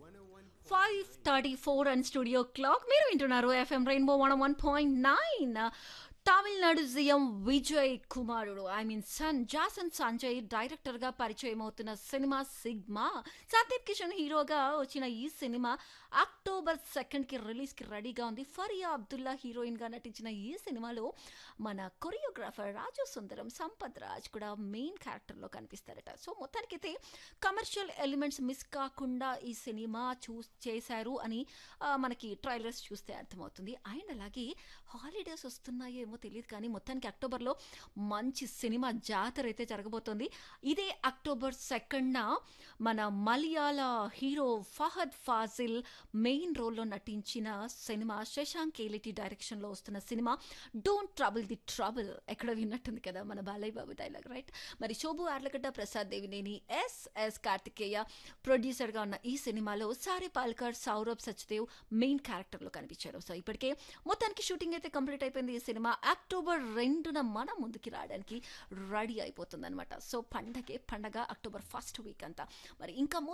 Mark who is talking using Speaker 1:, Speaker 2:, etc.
Speaker 1: five thirty four and studio clock మీరు వింటున్నారు FM rainbow one one point nine Tamil Nadu CM Vijay కుమారుడు I mean sun Jason Sanjay డైరెక్టర్గా పరిచయం అవుతున్న సినిమా సిగ్మా సందీప్ కిషన్ హీరోగా వచ్చిన ఈ సినిమా అక్టోబర్ సెకండ్కి రిలీజ్కి రెడీగా ఉంది ఫరియా అబ్దుల్లా హీరోయిన్గా నటించిన ఈ సినిమాలో మన కొరియోగ్రాఫర్ రాజు సుందరం సంపత్ రాజ్ కూడా మెయిన్ క్యారెక్టర్లో కనిపిస్తారట సో మొత్తానికైతే కమర్షియల్ ఎలిమెంట్స్ మిస్ కాకుండా ఈ సినిమా చూ చేశారు అని ఆ, మనకి ట్రైలర్స్ చూస్తే అర్థమవుతుంది అండ్ అలాగే హాలిడేస్ వస్తున్నాయేమో తెలియదు కానీ మొత్తానికి అక్టోబర్లో మంచి సినిమా జాతర అయితే జరగబోతోంది ఇదే అక్టోబర్ సెకండ్న మన మలయాళ హీరో ఫహద్ ఫాజిల్ మెయిన్ రోల్లో నటించిన సినిమా శశాంక్ కేలిటి డైరెక్షన్లో వస్తున్న సినిమా డోంట్ ట్రబుల్ ది ట్రబుల్ ఎక్కడ విన్నట్టుంది కదా మన బాలయ్య బాబు డైలాగ్ రైట్ మరి శోభు ఆర్లగడ్డ ప్రసాద్ దేవినేని ఎస్ ఎస్ కార్తికేయ ప్రొడ్యూసర్గా ఉన్న ఈ సినిమాలో సారే పాల్కర్ సౌరభ్ సచ్దేవ్ మెయిన్ క్యారెక్టర్లో కనిపించారు సో ఇప్పటికే మొత్తానికి షూటింగ్ అయితే కంప్లీట్ అయిపోయింది ఈ సినిమా అక్టోబర్ రెండున మన ముందుకి రావడానికి రెడీ అయిపోతుంది అనమాట సో పండగే పండగ అక్టోబర్ ఫస్ట్ వీక్ అంతా మరి ఇంకా